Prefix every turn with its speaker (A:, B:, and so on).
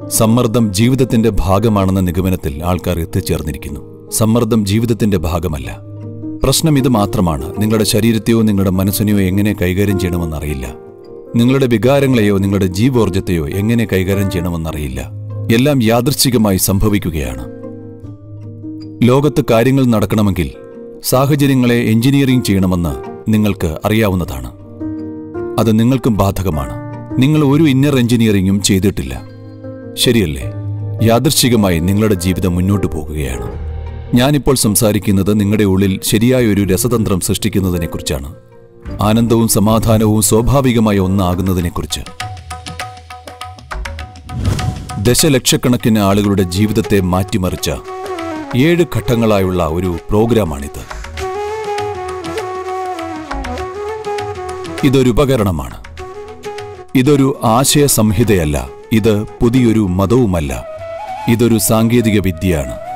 A: സമ്മർദ്ദം ജീവിതത്തിന്റെ ഭാഗമാണെന്ന നിഗമനത്തിൽ ആൾക്കാർ എത്തിച്ചേർന്നിരിക്കുന്നു സമ്മർദ്ദം ജീവിതത്തിന്റെ ഭാഗമല്ല പ്രശ്നം ഇത് മാത്രമാണ് നിങ്ങളുടെ ശരീരത്തെയോ നിങ്ങളുടെ മനസ്സിനെയോ എങ്ങനെ കൈകാര്യം ചെയ്യണമെന്നറിയില്ല നിങ്ങളുടെ വികാരങ്ങളെയോ നിങ്ങളുടെ ജീവോർജത്തെയോ എങ്ങനെ കൈകാര്യം ചെയ്യണമെന്നറിയില്ല എല്ലാം യാദൃച്ഛികമായി സംഭവിക്കുകയാണ് ലോകത്ത് കാര്യങ്ങൾ നടക്കണമെങ്കിൽ സാഹചര്യങ്ങളെ എഞ്ചിനീയറിംഗ് ചെയ്യണമെന്ന് നിങ്ങൾക്ക് അറിയാവുന്നതാണ് അത് നിങ്ങൾക്കും ബാധകമാണ് നിങ്ങൾ ഒരു ഇന്നർ എഞ്ചിനീയറിംഗും ചെയ്തിട്ടില്ല ശരിയല്ലേ യാദൃശ്ചികമായി നിങ്ങളുടെ ജീവിതം മുന്നോട്ടു പോകുകയാണ് ഞാനിപ്പോൾ സംസാരിക്കുന്നത് നിങ്ങളുടെ ഉള്ളിൽ ശരിയായ ഒരു രസതന്ത്രം സൃഷ്ടിക്കുന്നതിനെക്കുറിച്ചാണ് ആനന്ദവും സമാധാനവും സ്വാഭാവികമായ ഒന്നാകുന്നതിനെക്കുറിച്ച് ദശലക്ഷക്കണക്കിന് ആളുകളുടെ ജീവിതത്തെ മാറ്റിമറിച്ച ഏഴ് ഘട്ടങ്ങളായുള്ള ഒരു പ്രോഗ്രാമാണിത് ഇതൊരു ഉപകരണമാണ് ഇതൊരു ആശയ സംഹിതയല്ല ഇത് പുതിയൊരു മതവുമല്ല ഇതൊരു സാങ്കേതിക വിദ്യയാണ്